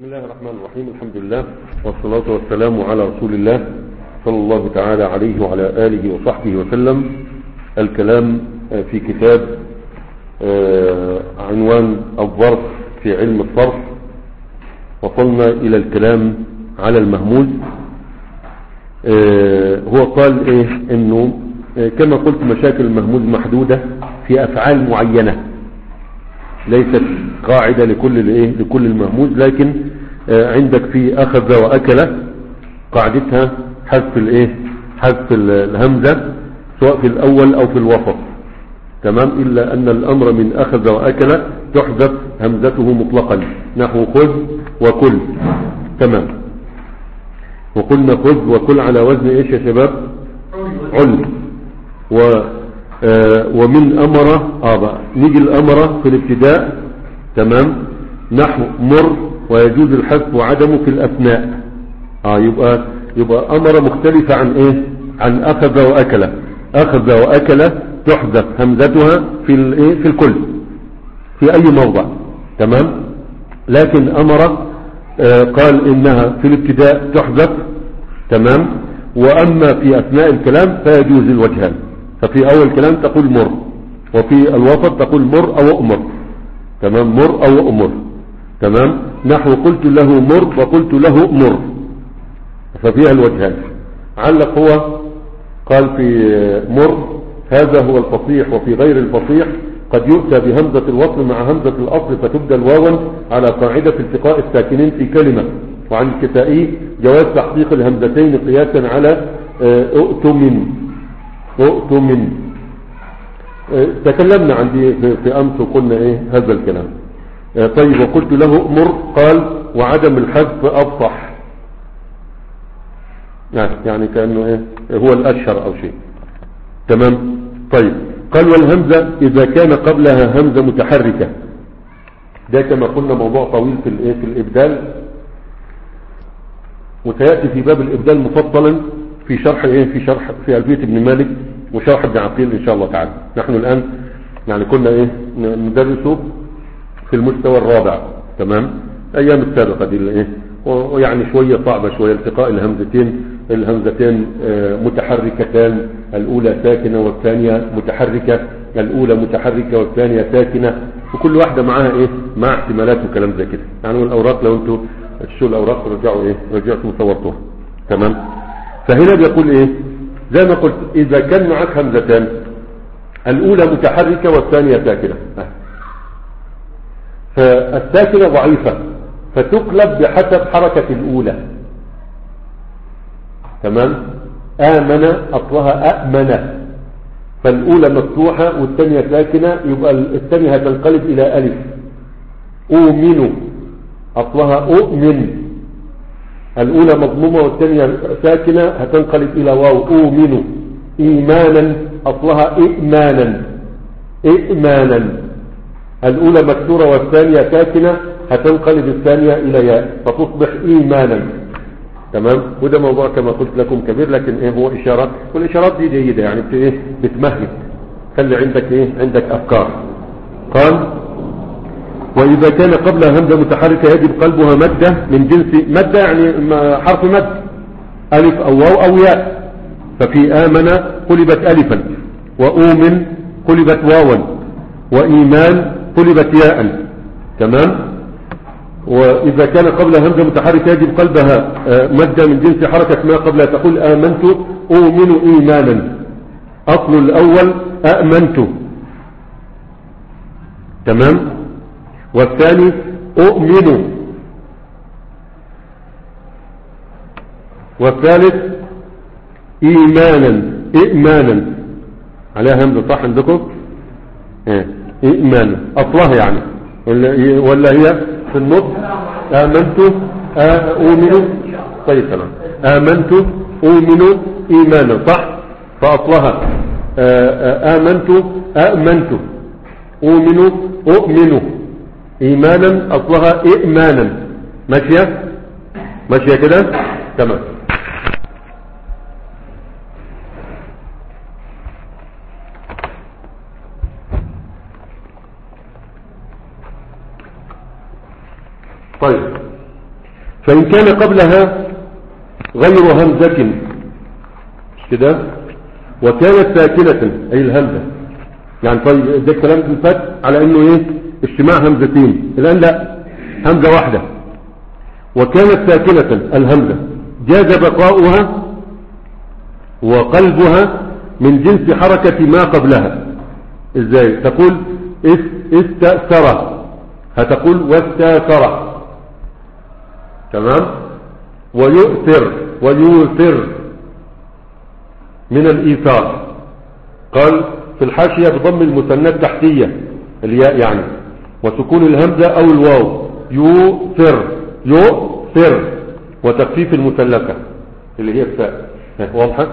بسم الله الرحمن الرحيم الحمد لله والصلاة والسلام على رسول الله صلى الله تعالى عليه وعلى آله وصحبه وسلم الكلام في كتاب عنوان الظرف في علم الصرف وصلنا إلى الكلام على المهموز هو قال إيه إنه كما قلت مشاكل المهموز محدودة في أفعال معينة ليست قاعدة لكل الايه لكل المهموز لكن عندك في اخذ واكل قاعدتها حذف الايه حذف الهمزة سواء في الاول او في الوسط تمام الا ان الامر من اخذ واكل تحذف همزته مطلقا نحو خذ وكل تمام وقلنا خذ وكل على وزن ايش يا شباب عل و آه ومن أمر آه بقى نيجي الأمر في الابتداء تمام نحو مر ويجوز الحذف وعدمه في الأثناء آه يبقى يبقى أمر مختلفة عن إيه عن أخذ وأكل أخذ وأكل تحذف همزتها في الإيه في الكل في أي موضع تمام لكن أمر آه قال إنها في الابتداء تحذف تمام وأما في أثناء الكلام فيجوز الوجهان ففي اول كلام تقول مر وفي الوسط تقول مر او امر تمام مر او امر تمام نحو قلت له مر وقلت له مر ففيها الوجهان علق هو قال في مر هذا هو الفصيح وفي غير الفصيح قد يؤتى بهمزة الوصل مع همزة الأصل فتبدل واوا على قاعدة التقاء الساكنين في كلمة وعن الكتائي جواز تحقيق الهمزتين قياسا على اؤتمن اؤتمن تكلمنا عن دي في امس وقلنا ايه هذا الكلام طيب وقلت له امر قال وعدم الحذف افصح يعني يعني كانه ايه هو الاشهر او شيء تمام طيب قال والهمزه اذا كان قبلها همزه متحركه ده كما قلنا موضوع طويل في الايه في الابدال وسياتي في باب الابدال مفصلا في شرح ايه في شرح في الفيه ابن مالك وشرح ابن عقيل ان شاء الله تعالى نحن الان يعني كنا ايه ندرسه في المستوى الرابع تمام ايام السابقة دي ايه ويعني شوية صعبة شوية التقاء الهمزتين الهمزتين متحركتان الاولى ساكنة والثانية متحركة الاولى متحركة والثانية ساكنة وكل واحدة معاها ايه مع احتمالات وكلام زي كده يعني الاوراق لو انتوا تشوفوا الاوراق رجعوا ايه رجعتوا صورتوها تمام فهنا بيقول ايه زي ما قلت اذا كان معك همزتان الاولى متحركة والثانية ساكنة فالساكنة ضعيفة فتقلب بحسب حركة الاولى تمام امن اصلها امن فالاولى مفتوحة والثانية ساكنة يبقى الثانية هتنقلب الى الف اؤمن اصلها اؤمن الأولى مضمومة والثانية ساكنة هتنقلب إلى واو أؤمن إيمانا أصلها إئمانا إئمانا الأولى مكسورة والثانية ساكنة هتنقلب الثانية إلى ياء فتصبح إيمانا تمام وده موضوع كما قلت لكم كبير لكن ايه هو إشارات والإشارات دي جيدة يعني بت ايه بتمهد خلي عندك ايه عندك أفكار قال وإذا كان قبلها همزة متحركة يجب قلبها مادة من جنس مادة يعني حرف مد ألف أو واو أو ياء ففي آمن قلبت ألفا وأؤمن قلبت واوا وإيمان قلبت ياء تمام وإذا كان قبلها همزة متحركة يجب قلبها مادة من جنس حركة ما قبلها تقول آمنت أؤمن إيمانا أصل الأول أأمنت تمام والثاني أؤمن والثالث إيمانا إئمانا عليها همزة صح عندكم إئمانا أصلها يعني ولا هي في النص آمنت أؤمن طيب تمام آمنت أؤمن إيمانا صح فأصلها آمنت أأمنت أؤمن أؤمن ايمانا اصلها ائمانا ماشية ماشية كده تمام طيب فإن كان قبلها غير همزة مش كده وكانت ساكنة أي الهمزة يعني طيب ده الكلام اللي فات على انه ايه اجتماع همزتين الان لا همزة واحدة وكانت ساكنة الهمزة جاز بقاؤها وقلبها من جنس حركة ما قبلها ازاي تقول اس- استأثر هتقول واستاثر تمام ويؤثر ويؤثر من الإيثار قال في الحاشية بضم المثنى التحتية الياء يعني وسكون الهمزة أو الواو يؤثر يؤثر وتخفيف المثلثة اللي هي الفاء ها، واضحة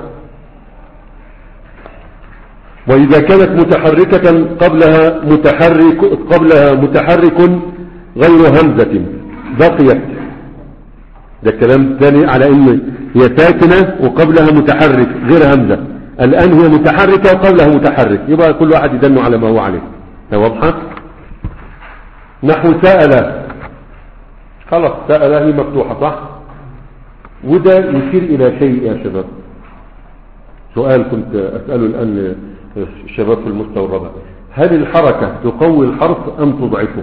وإذا كانت متحركة قبلها متحرك قبلها متحرك غير همزة بقيت ده الكلام الثاني على ان هي ساكنة وقبلها متحرك غير همزة الآن هي متحركة وقبلها متحرك يبقى كل واحد يدن على ما هو عليه ده واضحة نحو سأل خلاص سأل هي مفتوحة صح وده يشير إلى شيء يا شباب سؤال كنت أسأله الآن الشباب في المستوى الرابع هل الحركة تقوي الحرف أم تضعفه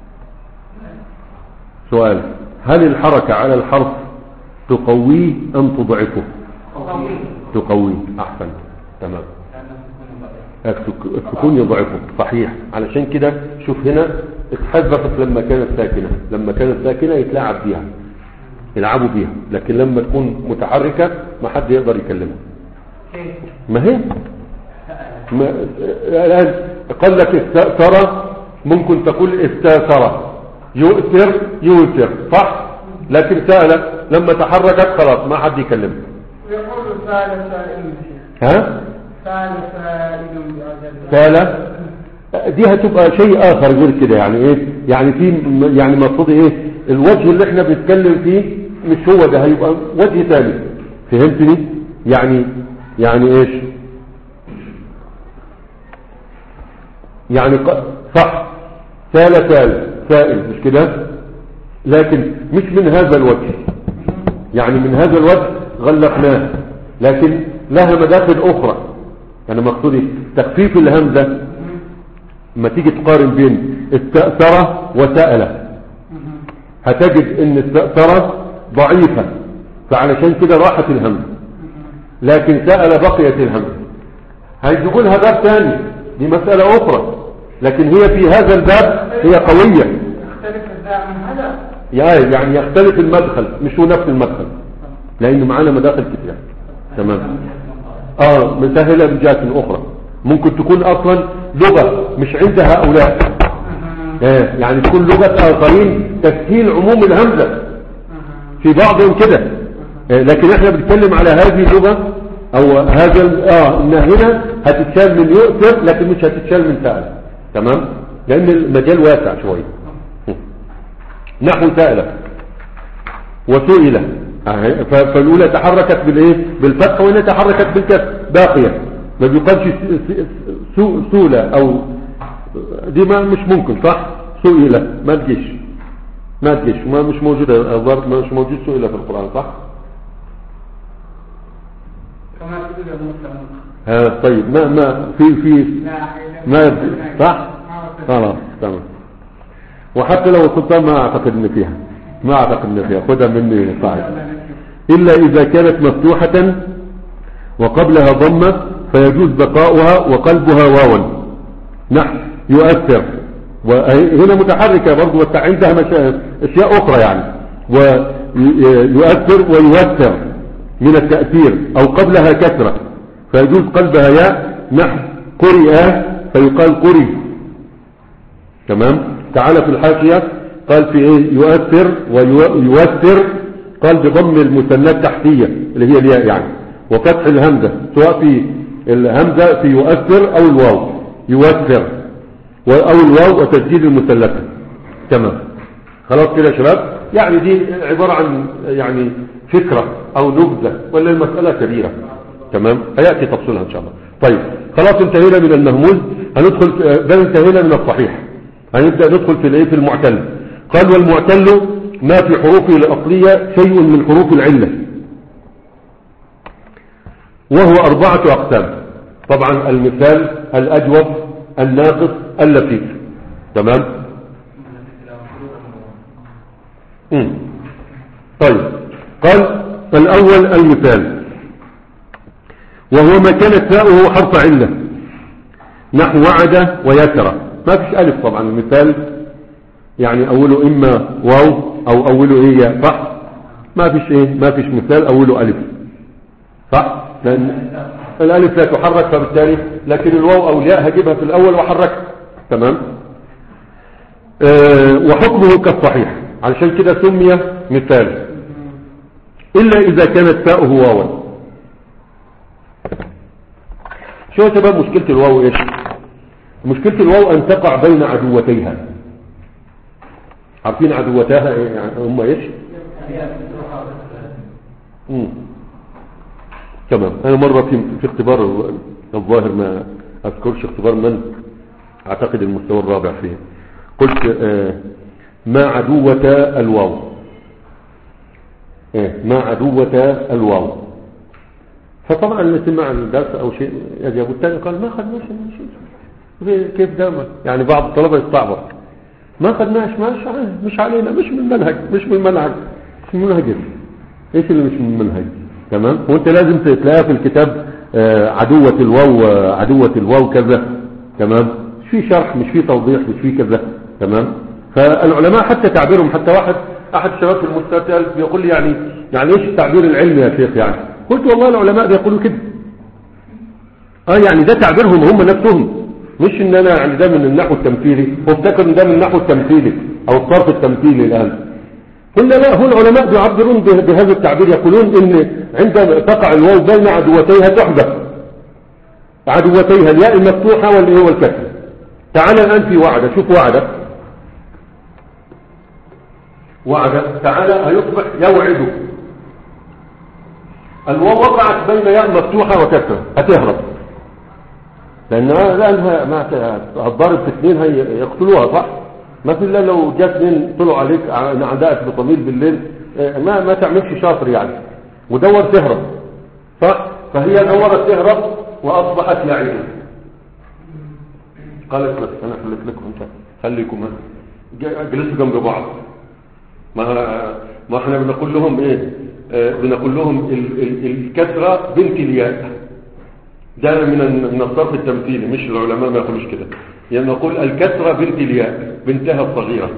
سؤال هل الحركة على الحرف تقويه أم تضعفه تقويه أحسن تمام السك- السكون يضعفه صحيح علشان كده شوف هنا اتحذفت لما كانت ساكنة لما كانت ساكنة يتلاعب بيها يلعبوا بيها لكن لما تكون متحركة ما حد يقدر يكلمها ما هي ما الآن قال لك استأثر ممكن تقول استاثر يؤثر يؤثر صح لكن سأل لما تحركت خلاص ما حد يكلمها ويقول سال سائل ها سال سائل بهذا سالة دي هتبقى شيء اخر غير كده يعني ايه يعني في يعني مقصود ايه الوجه اللي احنا بنتكلم فيه مش هو ده هيبقى وجه ثاني فهمتني يعني يعني ايش يعني ق- صح سال سال سائل مش كده لكن مش من هذا الوجه يعني من هذا الوجه غلقناه لكن لها مداخل اخرى يعني مقصودي تخفيف الهمزة ما تيجي تقارن بين استأثر وسأل هتجد ان استأثر ضعيفة فعلشان كده راحت الهمزة لكن سأل بقيت الهمزة هيجيبوا لها باب ثاني دي مسألة أخرى لكن هي في هذا الباب هي قوية يختلف الذاع من هذا يا- يعني يختلف المدخل مش هو نفس المدخل لأن معانا مداخل كتير تمام اه مسهلة بجهة أخرى ممكن تكون أصلا لغة مش عند هؤلاء آه يعني تكون لغة آخرين تسهيل عموم الهمزة في بعضهم كده آه لكن احنا بنتكلم على هذه اللغة او هذا ال- اه ان هنا هتتشال من يؤثر لكن مش هتتشال من سأل تمام لان المجال واسع شوية نحو سأل وسئل آه، ف- فالاولى تحركت بالايه بالفتح وهنا تحركت بالكسر باقية ما بيقالش س- س- سو- سولة او دي ما مش ممكن صح سئل ما تجيش ما تجيش ما مش موجودة الظرف مش موجود سئل في القرآن صح كما تقول يا مسلم ها طيب ما ما في في لا حيلة ما صح خلاص تمام وحتى لو السلطان ما اعتقد ان فيها ما اعتقد ان فيها خدها مني صحيح إلا إذا كانت مفتوحة وقبلها ضمة فيجوز بقاؤها وقلبها واوا نحو يؤثر وهنا متحركة برضو وت- عندها مشا- أشياء أخرى يعني ويؤثر ويوثر من التأثير أو قبلها كسرة فيجوز قلبها ياء نحو قرئ فيقال قرئ تمام تعالى في الحاشية قال في ايه يؤثر ويؤثر قال بضم المثنى التحتية اللي هي الياء يعني وفتح الهمزة سواء في الهمزة في يؤثر او الواو يؤثر و- او الواو وتسجيل المثلثة تمام خلاص كده يا شباب يعني دي عبارة عن يعني فكرة او نبذة ولا المسألة كبيرة تمام هيأتي تفصيلها ان شاء الله طيب خلاص انتهينا من المهموز هندخل في- ده انتهينا من الصحيح هنبدأ ندخل في الايه في المعتل قال والمعتل ما في حروفه الأصلية شيء من حروف العلة وهو أربعة أقسام طبعا المثال الأجوف الناقص اللفيف تمام مم. طيب قال الأول المثال وهو ما كانت تاؤه حرف علة نحو وعد ويسر ما فيش ألف طبعا المثال يعني أوله إما واو أو أوله إيه ياء صح ما فيش إيه ما فيش مثال أوله ألف صح لأن الألف لا تحرك فبالتالي لكن الواو أو الياء هجيبها في الأول وحركها تمام أه وحكمه كالصحيح علشان كده سمي مثال إلا إذا كانت تاؤه واوا شو يا شباب مشكلة الواو إيش مشكلة الواو أن تقع بين عدوتيها عارفين عدوتاها إيه يعني هم إيش مم. تمام أنا مرة في, في اختبار الظاهر ما أذكرش اختبار من أعتقد المستوى الرابع فيه قلت آه ما عدوة الواو إيه ما عدوة الواو فطبعا اللي سمع الدرس او شيء يجب الثاني قال ما خدناش شيء كيف ده يعني بعض الطلبه يستعبط ما خدناش مش مش علينا مش من المنهج مش من المنهج مش من المنهج ايش اللي مش من المنهج تمام وانت لازم تلاقيها في الكتاب آه عدوة الواو عدوة الواو كذا تمام مش في شرح مش في توضيح مش في كذا تمام فالعلماء حتى تعبيرهم حتى واحد احد الشباب في المستقبل بيقول لي يعني يعني ايش التعبير العلمي يا شيخ يعني قلت والله العلماء بيقولوا كده اه يعني ده تعبيرهم هم نفسهم مش ان انا يعني ده من النحو التمثيلي وافتكر ان ده من النحو التمثيلي او الصرف التمثيلي الان قلنا لا هو العلماء بيعبرون بهذا التعبير يقولون ان عند تقع الواو بين عدوتيها تحدث عدوتيها الياء المفتوحه والايه والكسر تعال الان في وعده شوف وعده وعد تعالى هيصبح يوعد الواو وقعت بين ياء مفتوحة وكسرة هتهرب لأنها لأنها ما هتضارب في اثنين هيقتلوها صح ما في إلا لو جات اثنين طلعوا عليك أعدائك بطويل بالليل ما ما تعملش شاطر يعني ودور تهرب صح فهي دورت تهرب وأصبحت يعيد قالت بس أنا خليت لكم انت خليكم جلسوا جنب بعض ما ما احنا بنقول لهم ايه اه بنقول لهم ال ال الكسرة بنت الياء ده من من الصرف التمثيلي مش العلماء ما يقولوش كده يعني نقول الكسرة بنت الياء بنتها الصغيرة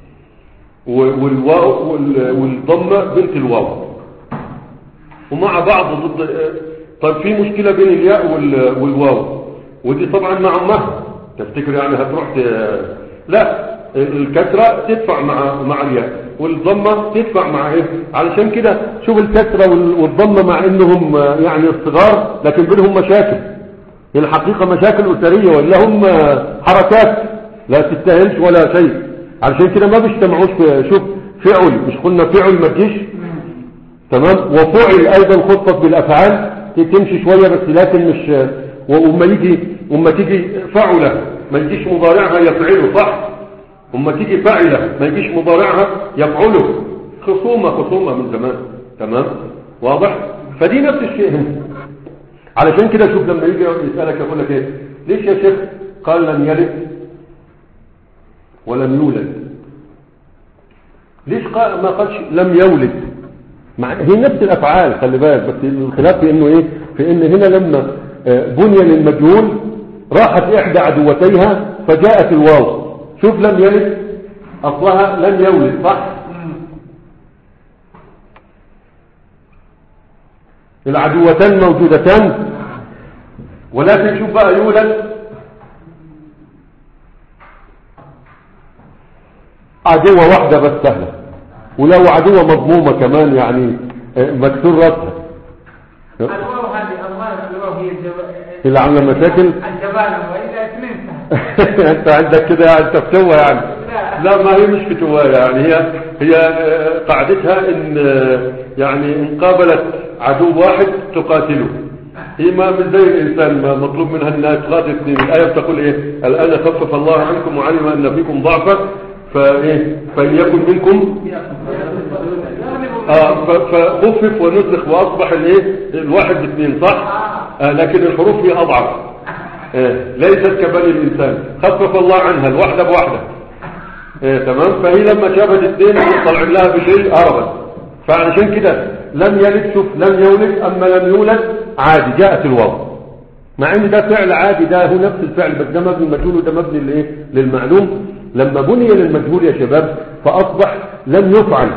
والواو والضمة بنت الواو ومع بعض ضد اه طيب في مشكلة بين الياء والواو ودي طبعا مع امها تفتكر يعني هتروح لا الكسرة تدفع مع مع الياء والضمة تدفع مع ايه علشان كده شوف الكسرة والضمة مع انهم يعني الصغار لكن بينهم مشاكل الحقيقة مشاكل اسرية ولا هم حركات لا تستاهلش ولا شيء علشان كده ما بيجتمعوش شوف فعل مش قلنا فعل ما تجيش تمام وفعل ايضا خطط بالافعال تمشي شوية بس لكن مش وما يجي وما تيجي فعله ما يجيش مضارعها يفعله صح وما تيجي فاعلة ما يجيش مضارعها يفعله خصومة خصومة من زمان تمام واضح فدي نفس الشيء هنا علشان كده شوف لما يجي يسألك يقول لك ايه ليش يا شيخ قال لم يلد ولم يولد ليش قال ما قالش لم يولد مع هي نفس الافعال خلي بالك بس الخلاف في انه ايه في ان هنا لما بني للمجهول راحت احدى عدوتيها فجاءت الواو شوف لم يلد اصلها لم يولد صح العدوتان موجودتان ولكن شوف بقى يولد عدوة واحدة بس سهلة ولو عدوة مضمومة كمان يعني مكسور راسها الواو هذه الواو الواو هي الجو- اللي عاملة مشاكل الجبانة وإذا اثنين سهل انت عندك كده انت فتوة يعني لا ما هي مش فتوة يعني هي هي آه، قاعدتها ان آه، يعني ان قابلت عدو واحد تقاتله هي ما مش زي الانسان ما مطلوب منها انها تقاتل اثنين الايه بتقول ايه الان خفف الله عنكم وعلم ان فيكم ضعفا فايه فليكن منكم اه ف- فخفف ونسخ واصبح الايه الواحد باثنين صح آه لكن الحروف هي اضعف آه ليست كبني الانسان خفف الله عنها الواحده بواحده آه تمام فهي لما شافت اثنين طلع لها بشيء هربت فعلشان كده لم يلد شوف لم يولد اما لم يولد عادي جاءت الواو مع ان ده فعل عادي ده هو نفس الفعل بس ده مبني المجهول وده مبني للايه للمعلوم لما بني للمجهول يا شباب فاصبح لم يفعل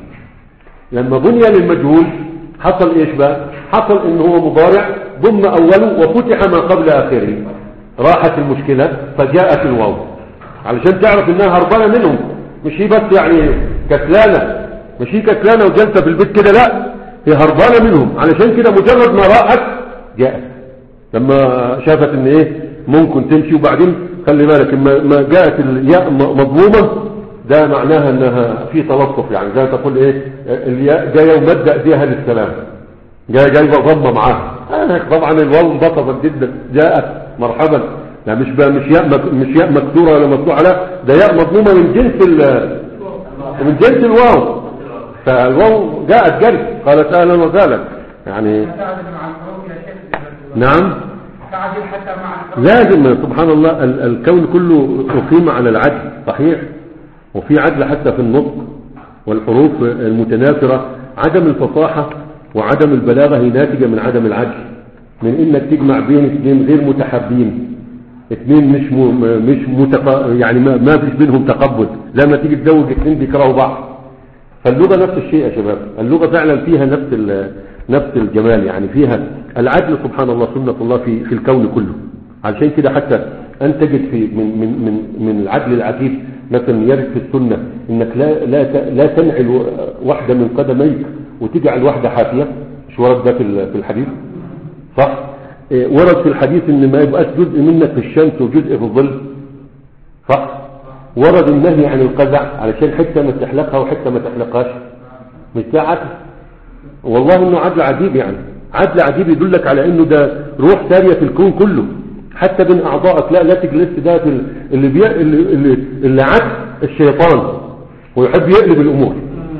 لما بني للمجهول حصل ايش بقى حصل ان هو مضارع ضم اوله وفتح ما قبل اخره راحت المشكلة فجاءت الواو علشان تعرف انها هربانة منهم مش هي بس يعني كسلانة مش هي كسلانة وجلسة في البيت كده لا هي هربانة منهم علشان كده مجرد ما راحت جاءت لما شافت ان ايه ممكن تمشي وبعدين خلي بالك ما ما جاءت الياء م- مضمومة ده معناها انها في تلطف يعني زي ما تقول ايه الياء جايه ومد ايديها للسلام جايه جايبه ضمه معاها آه طبعا الواو انبسطت جدا جاءت مرحبا لا مش بقى مش ياء مك- مش ياء مكسوره ولا مفتوحه لا ده ياء مضمومه من جنس ال- من جنس الواو فالواو جاءت جري قالت اهلا وسهلا يعني تعدل مع الحروف يا شيخ نعم تعدل حتى مع الحروف لازم سبحان الله ال- الكون كله أقيم على العدل صحيح وفي عدل حتى في النطق والحروف المتناثرة عدم الفصاحة وعدم البلاغة هي ناتجة من عدم العدل من انك تجمع بين اثنين غير متحابين اثنين مش م... مش متق... يعني ما... ما فيش بينهم تقبل لما تيجي تزوج اثنين بيكرهوا بعض فاللغة نفس الشيء يا شباب اللغة فعلا فيها نفس ال... نفس الجمال يعني فيها العدل سبحان الله سنة الله في في الكون كله علشان كده حتى أن تجد في من من من من العدل العفيف مثلا يرد في السنة إنك لا لا ت- لا تنعل واحدة من قدميك وتجعل واحدة حافية مش ورد ده في ال- في الحديث صح إيه، ورد في الحديث إن ما يبقاش جزء منك في الشمس وجزء في الظل صح ورد النهي عن القزع علشان حتة ما تحلقها وحتة ما تحلقهاش مش ده عدل والله انه عدل عجيب يعني عدل عجيب يدلك على انه ده روح سارية في الكون كله حتى بين اعضائك لا لا تجلس ده في ال- اللي بي... اللي, اللي, اللي عكس الشيطان ويحب يقلب الامور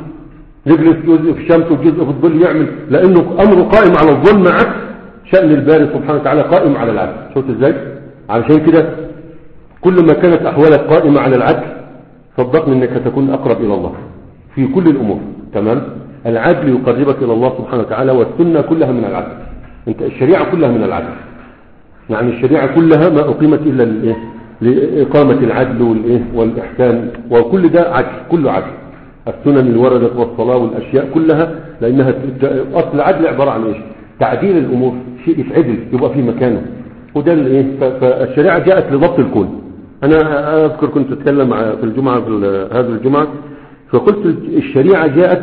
يجلس جزء في الشمس وجزء في الظل يعمل لانه امره قائم على الظلم عكس شأن الباري سبحانه وتعالى قائم على العدل شفت ازاي علشان كده كل ما كانت احوالك قائمة على العدل صدقني انك تكون اقرب الى الله في كل الامور تمام العدل يقربك الى الله سبحانه وتعالى والسنة كلها من العدل انت الشريعة كلها من العدل يعني الشريعة كلها ما اقيمت الا للايه لإقامة العدل والإيه والإحسان وكل ده عدل كله عدل السنن اللي وردت والصلاة والأشياء كلها لأنها ت- أصل العدل عبارة عن إيش تعديل الأمور شيء يتعدل يبقى في مكانه وده الإيه ف- فالشريعة جاءت لضبط الكون أنا أذكر كنت أتكلم مع- في الجمعة في ال- هذه الجمعة فقلت الشريعة جاءت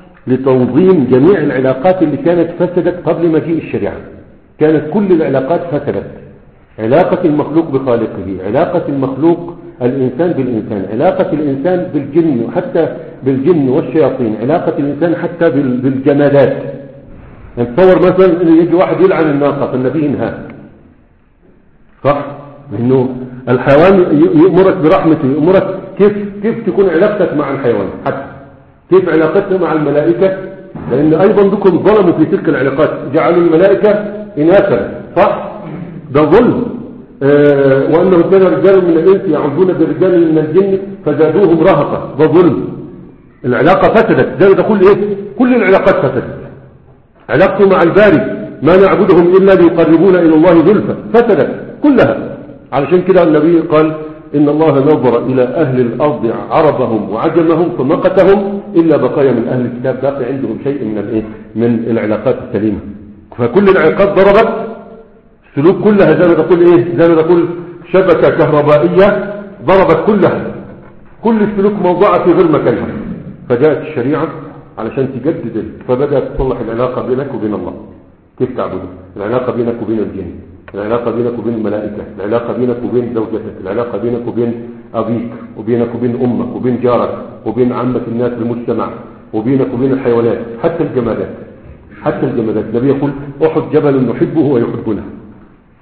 لتنظيم جميع العلاقات اللي كانت فسدت قبل مجيء الشريعة كانت كل العلاقات فسدت علاقة المخلوق بخالقه علاقة المخلوق الإنسان بالإنسان علاقة الإنسان بالجن حتى بالجن والشياطين علاقة الإنسان حتى بال- بالجمادات يعني تصور مثلا إن يجي واحد يلعن الناقة فالنبي ينهى صح لأنه الحيوان ي- يأمرك برحمته يأمرك كيف كيف تكون علاقتك مع الحيوان حتى كيف علاقتنا مع الملائكة لأن أيضا بكم ظلموا في تلك العلاقات جعلوا الملائكة إناثا صح ده ظلم آه وأنه كان رجال من الإنس يعوذون برجال من الجن فزادوهم رهقا ده ظلم العلاقة فسدت ده تقول إيه كل العلاقات فسدت علاقته مع الباري ما نعبدهم إلا ليقربونا إلى الله زلفى فسدت كلها علشان كده النبي قال إن الله نظر إلى أهل الأرض عربهم وعجمهم فمقتهم إلا بقايا من أهل الكتاب باقي عندهم شيء من الإيه من العلاقات السليمة فكل العلاقات ضربت سلوك كلها زي ما تقول إيه زي ما تقول شبكة كهربائية ضربت كلها كل السلوك موضوعة في غير مكانها فجاءت الشريعة علشان تجدد فبدأت تصلح العلاقة بينك وبين الله كيف تعبده العلاقة بينك وبين الجن العلاقة بينك وبين الملائكة العلاقة بينك وبين زوجتك العلاقة بينك وبين أبيك وبينك وبين أمك وبين جارك وبين عامة الناس في المجتمع وبينك وبين الحيوانات حتى الجمادات حتى الجمادات النبي يقول أحد جبل نحبه ويحبنا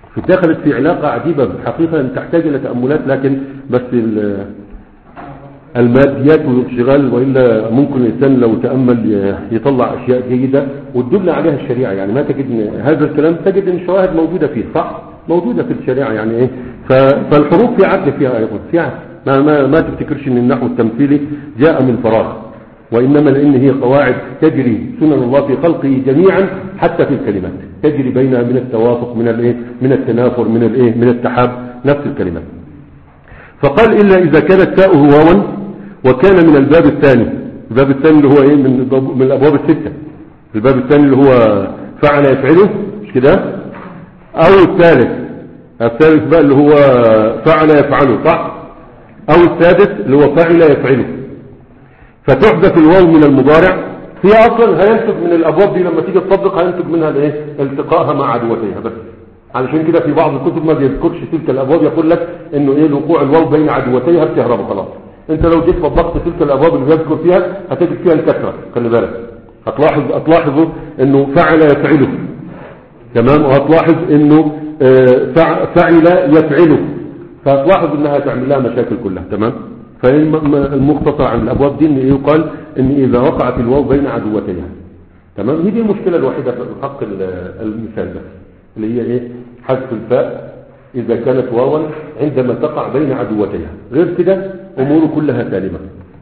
دخلت في علاقة عجيبة حقيقة تحتاج إلى تأملات لكن بس ال- الماديات والانشغال وإلا ممكن الإنسان لو تأمل ي- يطلع أشياء جيدة وتدل عليها الشريعة يعني ما تجد إن هذا الكلام تجد إن الشواهد موجودة فيه صح موجودة في الشريعة يعني إيه ف- فالحروف في عدل فيها أيضا في عدل ما, ما, ما تفتكرش إن النحو التمثيلي جاء من فراغ وإنما لأن هي قواعد تجري سنن الله في خلقه جميعا حتى في الكلمات تجري بينها من التوافق من الايه من التنافر من الايه من التحاب نفس الكلمات فقال إلا إذا كانت تاؤه واوا وكان من الباب الثاني الباب الثاني اللي هو ايه من الضب- من الابواب الستة الباب الثاني اللي هو فعل يفعله مش كده او الثالث الثالث بقى اللي هو فعل يفعله صح او السادس اللي هو فعل يفعله فتحدث الواو من المضارع هي اصلا هينتج من الابواب دي لما تيجي تطبق هينتج منها الايه التقائها مع عدوتيها بس علشان كده في بعض الكتب ما بيذكرش تلك الابواب يقول لك انه ايه الوقوع الواو بين عدوتيها بتهرب خلاص انت لو جيت طبقت تلك الابواب اللي بيذكر فيها هتجد فيها الكثره خلي بالك هتلاحظ هتلاحظوا انه فعل يفعله تمام وهتلاحظ انه آه، فع- فعل يفعله فهتلاحظ انها تعمل لها مشاكل كلها تمام فالمختصر عن الابواب دي ان يقال ان اذا وقعت الواو بين عدوتيها تمام هي دي المشكله الوحيده في حق ال- المثال ده اللي هي ايه حذف الفاء اذا كانت واوا عندما تقع بين عدوتيها غير كده امور كلها سالمه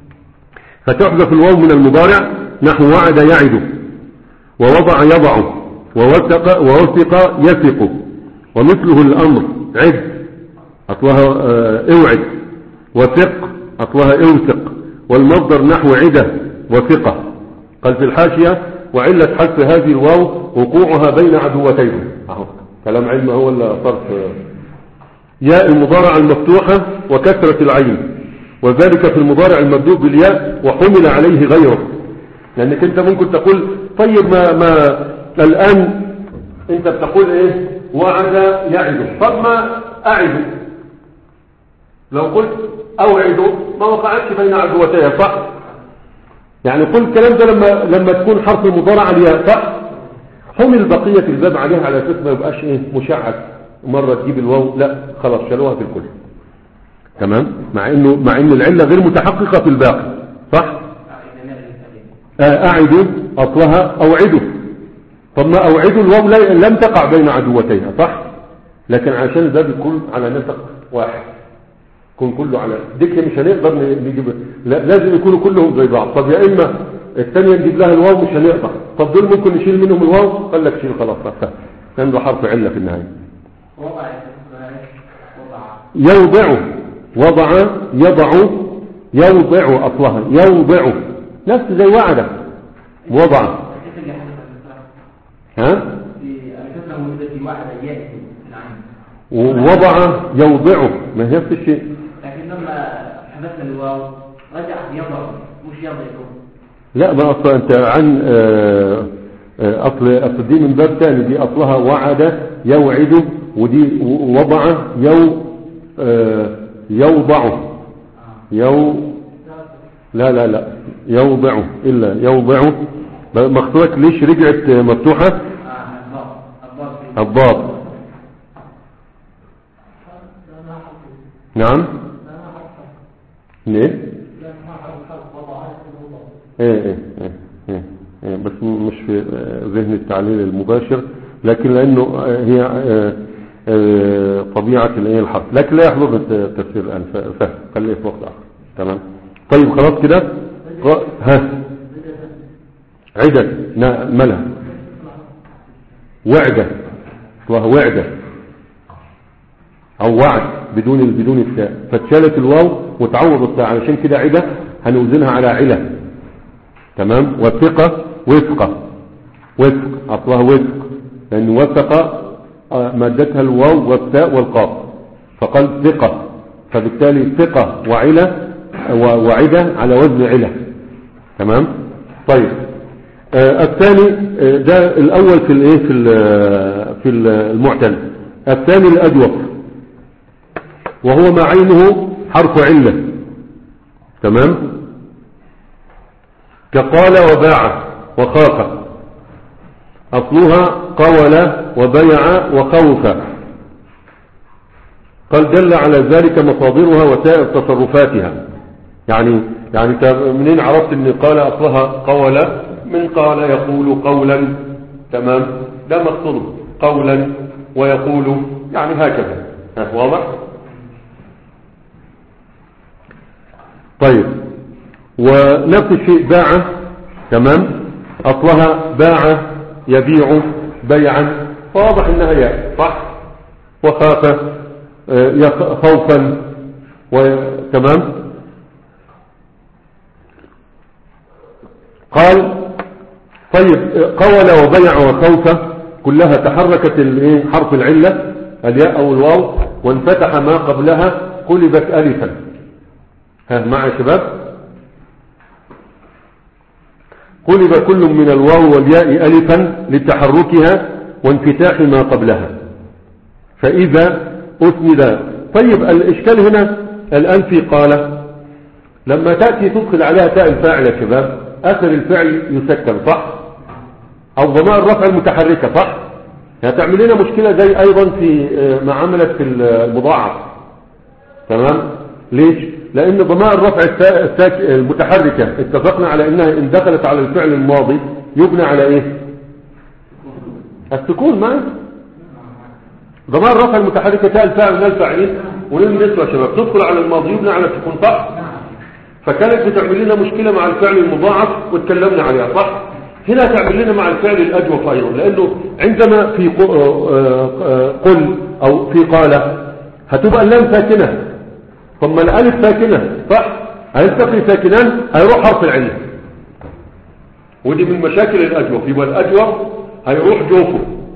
فتحذف الواو من المضارع نحو وعد يعد ووضع يضع ووثق ووثق يثق ومثله الأمر عد أصلها آه، اوعد وثق أصلها اوثق والمصدر نحو عدة وثقة قال في الحاشية وعلة حذف هذه الواو وقوعها بين عدوتين أهو كلام علم هو اللي صرف ياء المضارع المفتوحة وكسرة العين وذلك في المضارع المبدوء بالياء وحمل عليه غيره لأنك أنت ممكن تقول طيب ما, ما الآن أنت بتقول إيه وعد يعد طب ما أعد لو قلت أوعد ما وقعتش بين عدوتيها صح يعني كل الكلام ده لما لما تكون حرف المضارع الياء صح حمل بقية الباب عليها على أساس ما يبقاش إيه مشعب مرة تجيب الواو لا خلاص شالوها في الكل تمام مع انه مع ان العله غير متحققه في الباقي صح آه، اعد اصلها اوعده طب ما اوعده الواو لا- لم تقع بين عدوتيها صح لكن عشان الباب يكون على نسق واحد يكون كله على دكه مش هنقدر ن- نجيب لا لازم يكونوا كلهم زي بعض طب يا اما الثانيه نجيب لها الواو مش هنقدر طب دول ممكن نشيل منهم الواو قال لك شيل خلاص بس كان له حرف عله في النهايه وضع وضع يوضع وضع يضع يوضع أصلها يوضع نفس زي وعد وضع كيف اللي حدث في ها الكسرة موجودة في واحد يأتي نعم ووضع يوضع ما هي نفس الشيء لكن لما حذفنا الواو رجع يضع مش يضع لا ما أصلا أنت عن آه، آه، أصل أصل دي من باب ثاني دي أصلها وعد يوعد ودي وضع يو آه، يوضع يو لا لا لا يوضع إلا يوضع مخطوط ليش رجعت مفتوحة آه الضاد الضاد في الضاد نعم ليه ايه ايه ايه ايه ايه بس م- مش في آه، ذهن التعليل المباشر لكن لانه آه، هي آه، آه، طبيعة الايه الحرف لكن لا يحضرنا الت- التفسير الان ف- فهم خليه في وقت اخر تمام طيب خلاص كده ق- ها عدة نا- مالها وعدة وهو وعدة او وعد بدون بدون التاء فاتشالت الواو وتعوض التاء علشان كده عدة هنوزنها على علة تمام وثقة وثقة وثق اصلها وثق لان وثق آه، مادتها الواو والتاء والقاف فقال ثقة فبالتالي ثقة وعلة و- وعدة على وزن علة تمام طيب آه، الثاني آه، ده الاول في الايه في ال- في ال- المعتل الثاني الاجوف وهو ما عينه حرف علة تمام كقال وباع وخاف أصلها قول وبيع وخوف قال دل على ذلك مصادرها وسائر تصرفاتها يعني يعني انت منين عرفت ان قال اصلها قول من قال يقول قولا تمام ده مقصود قولا ويقول يعني هكذا ها، واضح طيب ونفس الشيء باع تمام اصلها باع يبيع بيعا واضح انها ياء صح وخاف آه، يخ- خوفا و- تمام قال طيب آه، قول وبيع وخوف كلها تحركت الايه حرف العلة الياء او الواو وانفتح ما قبلها قلبت الفا ها معي يا شباب قلب كل من الواو والياء ألفا لتحركها وانفتاح ما قبلها فإذا أسند طيب الإشكال هنا الآن في قال لما تأتي تدخل عليها تاء الفاعل يا شباب آخر الفعل يسكن صح أو ضمائر الرفع المتحركة صح هتعمل لنا مشكلة زي أيضا في آه، ما عملت في المضاعف تمام ليش لان ضمائر الرفع السا- الساك- المتحركة اتفقنا على انها ان دخلت على الفعل الماضي يبنى على ايه السكون ما ضمائر الرفع المتحركة تاء الفاعل من الفاعلين ونلم نسوى يا شباب تدخل على الماضي يبنى على السكون صح فكانت بتعمل لنا مشكلة مع الفعل المضاعف واتكلمنا عليها صح هنا تعمل لنا مع الفعل الأجوف أيضا لأنه عندما في ق- آه، آه، قل أو في قال هتبقى اللام ساكنة ثم الألف ساكنة صح هيلتقي ساكنان هيروح حرف العلة ودي من مشاكل الأجوف يبقى الأجوف هيروح جوفه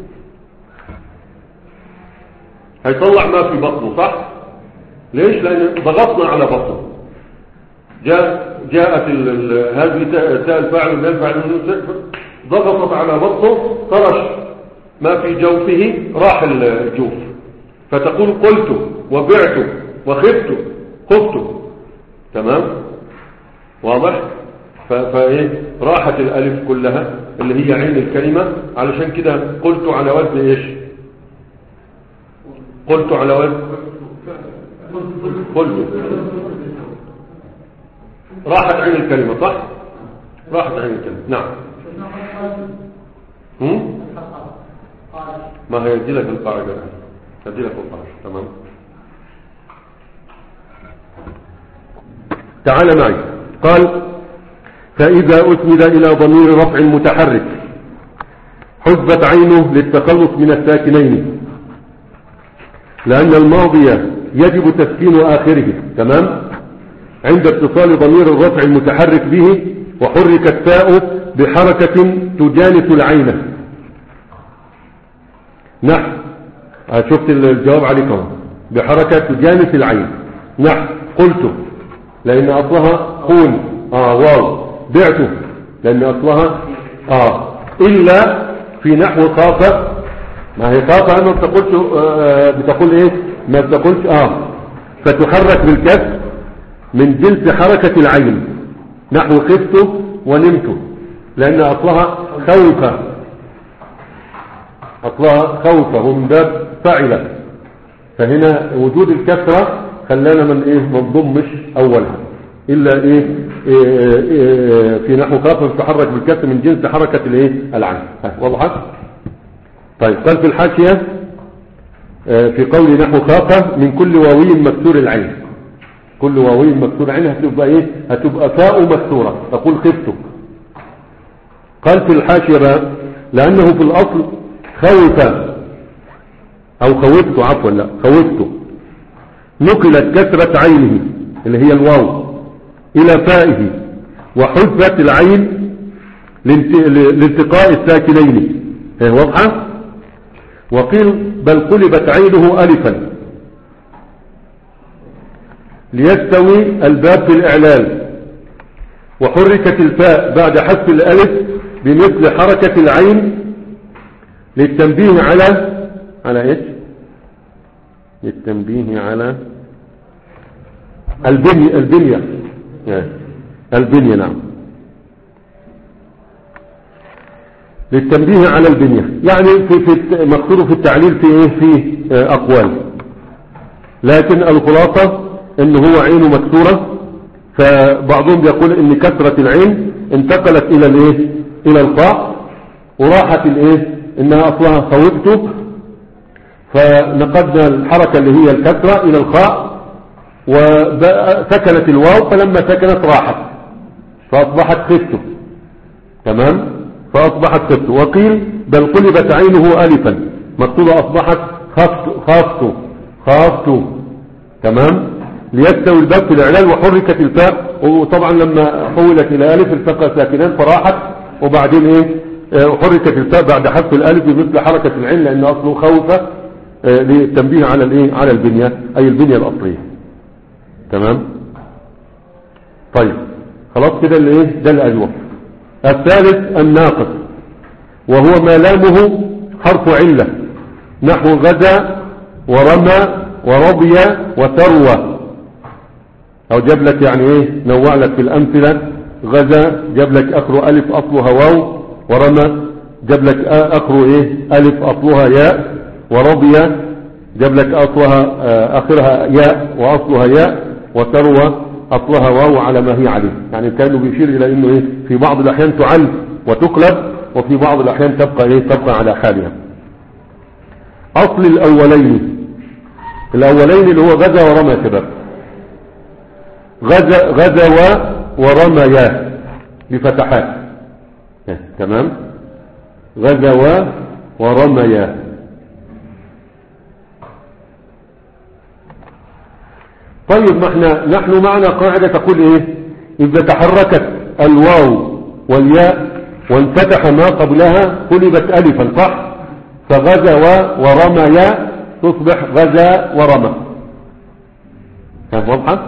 هيطلع ما في بطنه صح ليش لأن ضغطنا على بطنه جاء جاءت ال- ال- هذه تاء تاء الفاعل من الفاعل من الفاعل، ضغطت على بطنه خرج ما في جوفه راح الجوف فتقول قلت وبعت وخفت خفت تمام واضح ف- فايه راحت الالف كلها اللي هي عين الكلمة علشان كده قلت على وزن ايش قلت على وزن قلت راحت عين الكلمة صح راحت عين الكلمة نعم هم؟ ما هي يدي لك القاعدة الآن يدي لك القاعدة تمام تعال معي قال فإذا أسند إلى ضمير رفع متحرك حذفت عينه للتخلص من الساكنين لأن الماضي يجب تسكين آخره تمام عند اتصال ضمير الرفع المتحرك به وحرك التاء بحركة تجانس العين نحو آه، شفت الجواب عليكم بحركة تجانس العين نحو قلت لأن أصلها قول آه واو بعته لأن أصلها آه إلا في نحو خاف ما هي خاف أنا بتقولش آه بتقول إيه ما بتقولش آه فتحرك بالكسر من جنس حركة العين نحو خفت ونمت لأن أصلها خوف أصلها خوف هو من باب فعل فهنا وجود الكسرة خلانا من إيه ما نضمش أولها إلا إيه, إيه, إيه في نحو خاف تحرك بالكسر من جنس حركة الإيه العين ها، وضحت طيب قال في الحاشية آه، في قول نحو خاف من كل واوي مكسور العين كل واوي مكسور عين هتبقى ايه هتبقى فاء مكسورة تقول خفت قال في الحاشية بقى لأنه في الأصل خوف أو خوفت عفوا لا خوفت نقلت كسرة عينه اللي هي الواو إلى فائه وحذفت العين لانت- لالتقاء الساكنين هي واضحة وقيل بل قلبت عينه ألفا ليستوي الباب في الإعلال وحركت الفاء بعد حذف الألف بمثل حركة العين للتنبيه على على ايش للتنبيه على البنية البنية آه. البنية نعم للتنبيه على البنية يعني في في مقصود في التعليل في ايه في آه، اقوال لكن الخلاصة ان هو عينه مكسورة فبعضهم يقول ان كثرة العين انتقلت الى الايه الى القاء وراحت الايه انها اصلها خوفته فنقدنا الحركة اللي هي الكثرة الى الخاء وسكنت الواو فلما سكنت راحت فاصبحت خفته تمام فاصبحت خفته وقيل بل قلبت عينه الفا مكتوبة اصبحت خفت خافته خافته تمام ليستوي الباب في الاعلان وحركت الفاء وطبعا لما حولت الى الف التقى ساكنان فراحت وبعدين ايه آه، حركت الفاء بعد حذف الالف بمثل حركة العين لان اصله خوف آه، للتنبيه على الايه على البنية اي البنية الاصلية تمام طيب خلاص كده اللي ايه ده الالوف الثالث الناقص وهو ما لامه حرف علة نحو غزا ورمى ورضي وثروى او جاب لك يعني ايه نوع لك في الامثلة غزا جاب لك اخره الف اصلها واو ورمى جاب لك اخره ايه الف اصلها ياء ورضي جاب لك اصلها آه، اخرها ياء واصلها ياء وثروى اصلها واو على ما هي عليه يعني كانوا بيشير الى انه ايه في بعض الاحيان تعل وتقلب وفي بعض الاحيان تبقى ايه تبقى على حالها اصل الاولين الاولين اللي هو غزا ورمى يا شباب غزا غزا ورميا بفتحات اه، تمام غزا ورميا طيب ما احنا نحن معنا قاعدة تقول ايه اذا تحركت الواو والياء وانفتح ما قبلها قلبت الفا صح فغزا ورميا تصبح غزا ورمى فاهم واضحة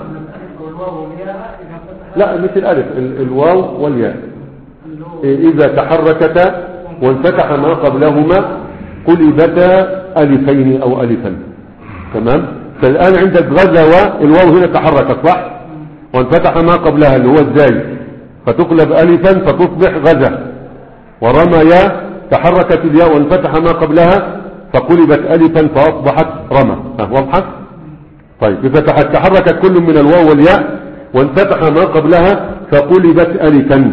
لا مش الالف ال- الواو والياء إيه، اذا تحركتا وانفتح ما قبلهما قلبتا الفين او الفا تمام فالان عندك غزا الواو هنا تحركت صح وانفتح ما قبلها اللي هو الزاي فتقلب الفا فتصبح غزا ورميا تحركت الياء وانفتح ما قبلها فقلبت الفا فاصبحت رمى ها، واضحه طيب اذا تح- تحركت كل من الواو والياء وانفتح ما قبلها فقلبت الفا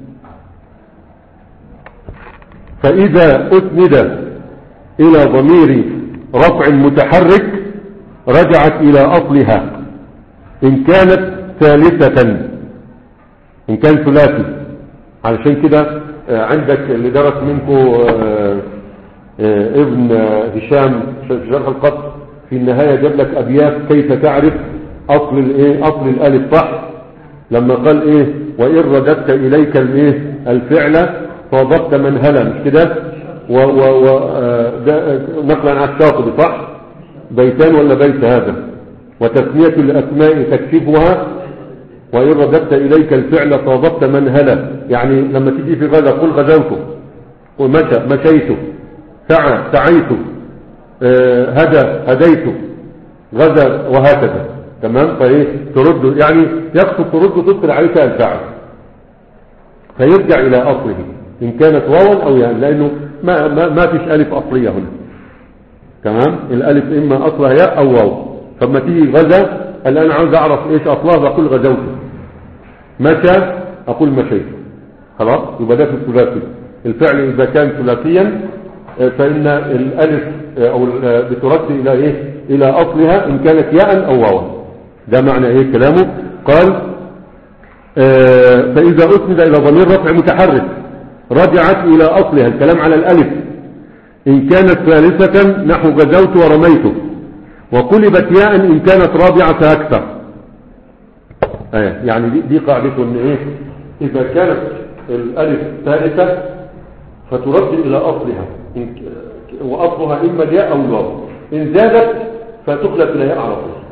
فاذا اسند الى ضمير رفع متحرك رجعت الى اصلها ان كانت ثالثة ان كان ثلاثي علشان كده آه، عندك اللي درس منكم آه، آه، ابن آه، هشام في شرح القصر في النهاية جاب لك ابيات كيف تعرف اصل الايه اصل الالف صح لما قال ايه وان رددت اليك الايه الفعل فوضبت منهلا مش كده و و و آه، ده نقلا عن الشاطبي صح بيتان ولا بيت هذا وتسمية الأسماء تكشفها وإن رددت إليك الفعل صادبت منهلا يعني لما تيجي في غزة قل غزوت ومشى مشيت سعى سعيت آه، هدى هديت غزا وهكذا تمام فايه ترد يعني يقصد ترد تدخل عليك الفعل فيرجع إلى أصله إن كانت واوا أو يعني لأنه ما, ما, ما فيش ألف أصلية هنا تمام الالف اما اصلها ياء او واو فلما تيجي غزا الان عاوز اعرف ايش اصلها بقول غزوت مشى اقول مشيت خلاص يبقى ده في الثلاثي الفعل اذا كان ثلاثيا آه، فان الالف آه، او ال- آه، بترد الى ايه الى اصلها ان كانت ياء او واوا ده معنى ايه كلامه قال آه، فاذا اسند الى ضمير رفع متحرك رجعت الى اصلها الكلام على الالف إن كانت ثالثة نحو غزوت ورميت وقلبت ياء إن كانت رابعة فأكثر آه يعني دي, دي قاعدة إن إيه إذا كانت الألف ثالثة فترد إلى أصلها إن ك- وأصلها إما الياء أو الواو إن زادت فتقلب إلى ياء على طول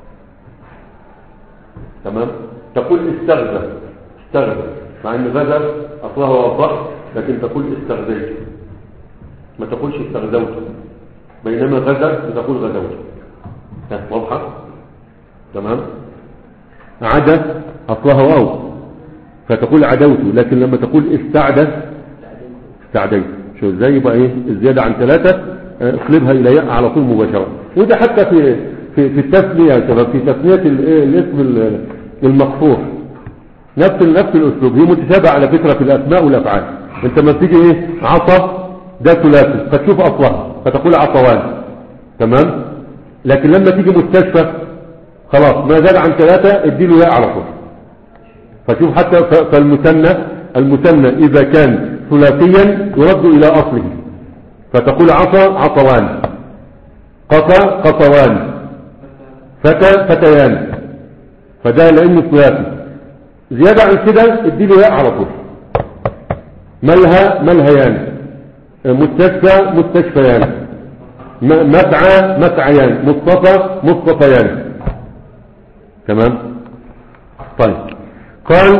تمام تقول استغذى استغذى مع ان غزا اصلها وضح لكن تقول استغذيت ما تقولش استغزوت بينما غزا بتقول غزوت ها، واضحة تمام عدا أصلها واو فتقول عدوت لكن لما تقول استعدى استعديت شو ازاي يبقى ايه الزيادة عن ثلاثة اه، اقلبها الى ياء على طول مباشرة وده حتى في في في التسمية يا شباب في تسمية ال- إيه، الاسم ال- المقصور نفس نفس الاسلوب هي متشابهه على فكره في الاسماء والافعال انت لما تيجي ايه عصا ده ثلاثي فتشوف اصلها فتقول عصوان تمام لكن لما تيجي مستشفى خلاص ما زاد عن ثلاثه اديله ياء على طول فشوف حتى ف- فالمثنى المثنى اذا كان ثلاثيا يرد الى اصله فتقول عصا عصوان قصى قصوان فتى فتيان فده لانه ثلاثي زيادة عن كده اديله ياء على طول ملهى ملهيان مستشفى مستشفيان م- مسعى مسعيان مصطفى مصطفيان تمام طيب قال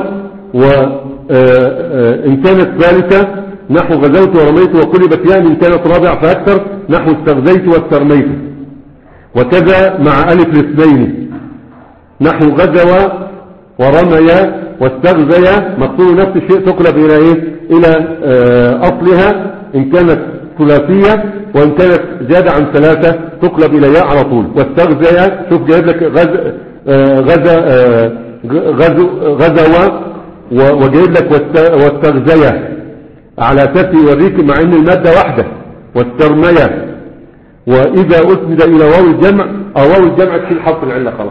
وإن كانت ثالثة نحو غزوت ورميت وقلبت ياء إن كانت رابعة فأكثر نحو استغزيت واسترميت وكذا مع ألف الاثنين نحو غزو ورمي واستغزي مقصود نفس الشيء تقلب إلى إيه؟ إلى آه، أصلها إن كانت ثلاثية وإن كانت زيادة عن ثلاثة تقلب إلى ياء على طول واستغزي شوف جايب لك غز آه، غزا آه، غزو غزو و- وجايب لك واست- واستغزي على أساس يوريك مع إن المادة واحدة واسترمي وإذا أسند إلى واو الجمع أو واو الجمع تشيل حرف العلة خلاص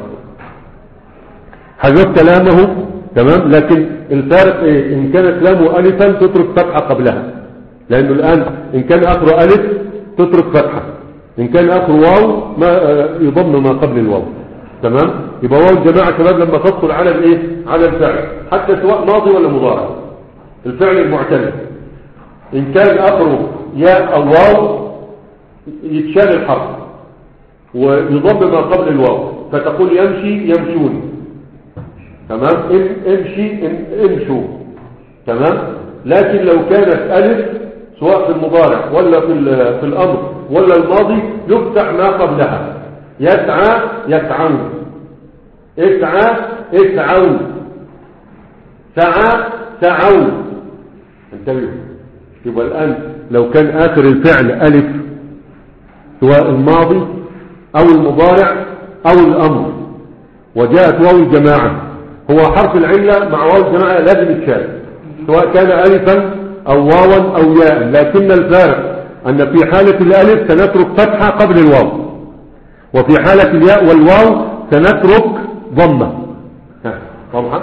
حذفت لامه تمام لكن الفارق إيه؟ إن كانت لامه ألفا تترك فتحة قبلها لأنه الآن إن كان آخره ألف تترك فتحة إن كان آخره واو ما آه، يضم ما قبل الواو تمام يبقى واو الجماعة شباب لما تدخل على الإيه على الفعل حتى سواء ماضي ولا مضارع الفعل المعتمد إن كان آخره ياء أو واو يتشال الحرف ويضم ما قبل الواو فتقول يمشي يمشون تمام ام- امشي ام- امشوا تمام لكن لو كانت ألف سواء في المضارع ولا في, ال- في الأمر ولا الماضي يفتح ما قبلها يسعى يسعون اسعى اسعون سعى سعون انتبهوا يبقى الآن لو كان آخر الفعل ألف سواء الماضي أو المضارع أو الأمر وجاءت واو الجماعة هو حرف العلة مع واو الجماعة لازم يتشال سواء كان ألفا أو واوا أو ياء لكن الفارق أن في حالة الألف سنترك فتحة قبل الواو وفي حالة الياء والواو سنترك ضمة ها، واضحة؟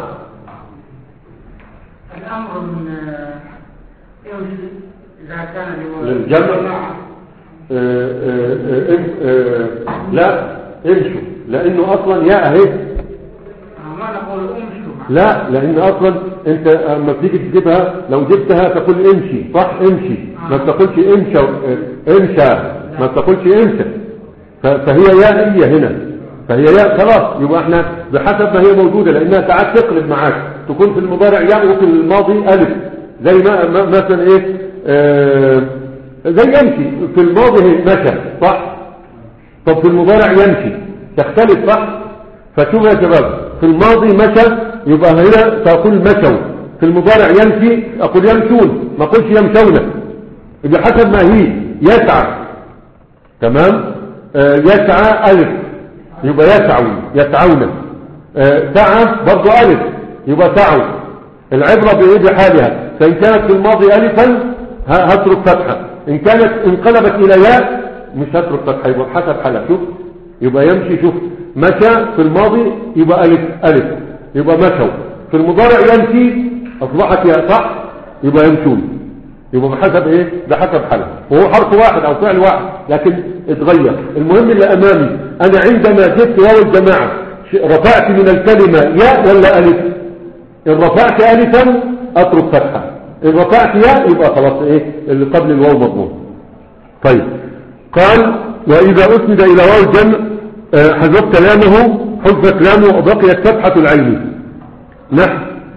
الأمر من آه، يوجد إذا كان لو- للجمع آه، آه، آه، إم- آه، لا امشوا لأنه أصلا ياء اهي آه، ما نقول أمشوا لا لان اصلا انت اما بتيجي تجيبها لو جبتها تقول امشي صح امشي ما تقولش امشى امشى ما تقولش امشى ف- فهي يائية هنا فهي ياء خلاص يبقى احنا بحسب ما هي موجودة لانها ساعات تقلب معاك تكون في المضارع ياء وفي الماضي الف زي ما ما- مثلا ايه آه زي يمشي في الماضي هي مشى صح طب في المضارع يمشي تختلف صح فشوف يا شباب في الماضي مشى يبقى هنا تقول مشوا في المضارع يمشي اقول يمشون ما اقولش يمشون يبقى حسب ما هي يسعى تمام آه يسعى الف يبقى يسعون يسعون آه سعى برضو الف يبقى سعوا العبرة بايه بحالها فان كانت في الماضي الفا ه- هترك فتحة ان كانت انقلبت الى ياء مش هترك فتحة يبقى حسب حالها شوف يبقى يمشي شوف مشى في الماضي يبقى الف الف يبقى مشوا في المضارع يمشي اصبحت ياء صح يبقى يمشون يبقى بحسب ايه بحسب حالها وهو حرف واحد او فعل واحد لكن اتغير المهم اللي امامي انا عندما جبت واو الجماعة ش- رفعت من الكلمة ياء ولا الف ان رفعت الفا اترك فتحة ان رفعت ياء يبقى خلاص ايه اللي قبل الواو مضمون طيب قال واذا اسند الى واو الجمع آه، حذفت لامه حذفت لامه وبقيت فتحة العين نحو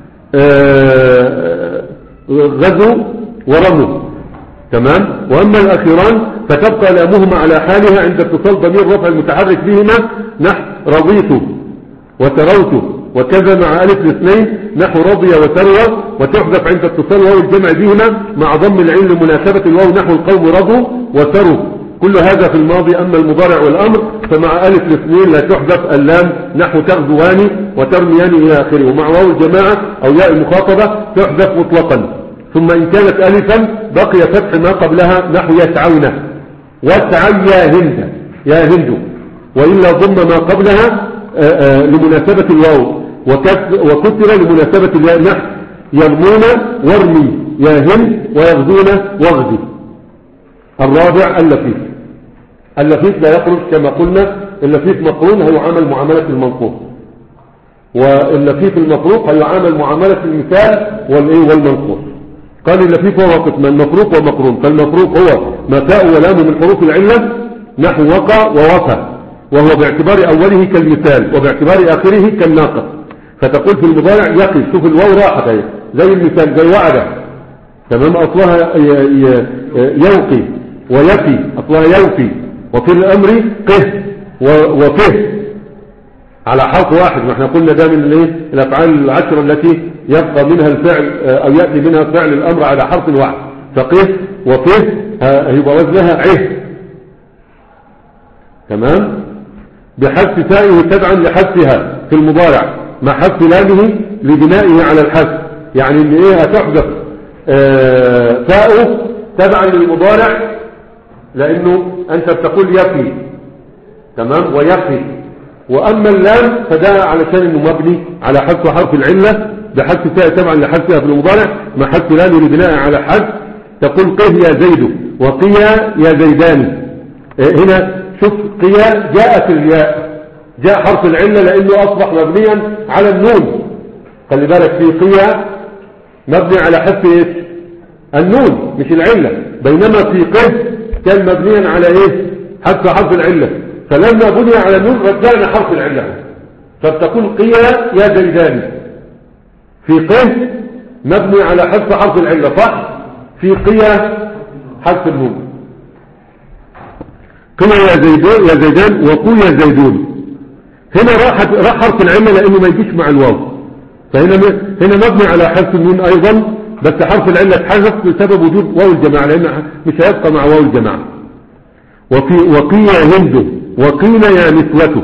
آه، غزو ورموا تمام واما الاخيران فتبقى لامهما على حالها عند اتصال ضمير رفع المتحرك بهما نحو رضيت وتروت وكذا مع ألف الاثنين نحو رضي وتروى وتحذف عند اتصال واو الجمع بهما مع ضم العين لمناسبة الواو نحو القوم رضوا وتروا كل هذا في الماضي أما المضارع والأمر فمع ألف الاثنين لا تحذف اللام نحو تغزوان وترميان إلى آخره ومع واو الجماعة أو ياء المخاطبة تحذف مطلقا ثم إن كانت ألفا بقي فتح ما قبلها نحو يسعون واسعى يا هند يا هند وإلا ضم ما قبلها آآ آآ لمناسبة الواو وكس- وكسر لمناسبة الياء نحو يرمون وارمي يا هند ويغزون واغزي الرابع اللفيف اللفيف لا يخرج كما قلنا اللفيف مقرون هيعامل معاملة المنقوص واللفيف المفروق هيعامل معاملة المثال والايه والمنقوص قال اللفيف هو قسمان مفروق ومقرون فالمفروق هو ما تاء ولام من حروف العلة نحو وقع ووفى وهو باعتبار أوله كالمثال وباعتبار آخره كالناقص فتقول في المضارع يقي شوف الواو راحت اهي زي المثال زي وعد تمام أصلها ي- ي- يوقي ويفي أصلها يوفي وفي الأمر قه و- وفه على حرف واحد ما احنا قلنا ده من الايه الافعال العشره التي يبقى منها الفعل اه، او ياتي منها فعل الامر على حرف واحد فقه وفه اه، هيبقى وزنها عه تمام بحذف تائه تبعا لحذفها في المضارع مع حذف لامه لبنائه على الحذف يعني ان ايه هتحذف اه، تاؤه تبعا للمضارع لانه انت بتقول يفي تمام ويقي واما اللام فده علشان انه مبني على حذف حرف العله بحذف تاء طبعا لحذفها في المضارع مع حذف لام لبناء على حذف تقول قه يا زيد وقيا يا زيدان إيه هنا شوف قيا جاءت الياء جاء حرف العله لانه اصبح مبنيا على النون خلي بالك في قيا مبني على حذف ايش النون مش العله بينما في قه كان مبنيا على ايه حذف حرف العله فلما بني على النون رجعنا حرف العله فبتقول قيا يا زيدان في قه مبني على حذف حرف العله صح في قيا حذف النون قيا يا زيدان يا زيدان وقويا زيدون هنا راح راح حرف العله لانه ما يجيش مع الواو فهنا م- هنا مبني على حذف النون ايضا بس حرف العله اتحذف بسبب وجود واو الجماعه لان مش هيبقى مع واو الجماعه وفي وقيل هند وقيل يا نسوته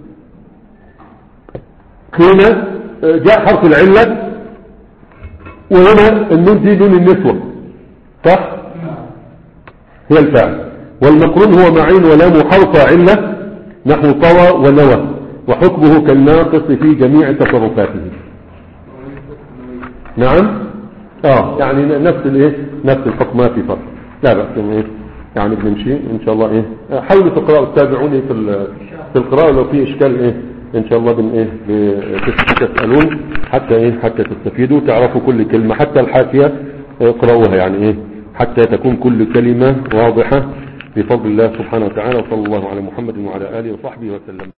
قيل آه، جاء حرف العلة وهنا النون دي نون النسوة صح هي الفعل والمقرون هو معين ولام حرف علة نحو طوى ونوى وحكمه كالناقص في جميع تصرفاته نعم اه يعني نفس الايه نفس الحكم ما في فرق لا بأس يعني ايه يعني بنمشي ان شاء الله ايه آه، حاولوا تقرأوا تتابعوني في ال- في القراءة لو في اشكال ايه ان شاء الله بن ايه ب- تسألون حتى ايه حتى تستفيدوا تعرفوا كل كلمة حتى الحاشية آه، اقرأوها يعني ايه حتى تكون كل كلمة واضحة بفضل الله سبحانه وتعالى وصلى الله على محمد وعلى آله وصحبه وسلم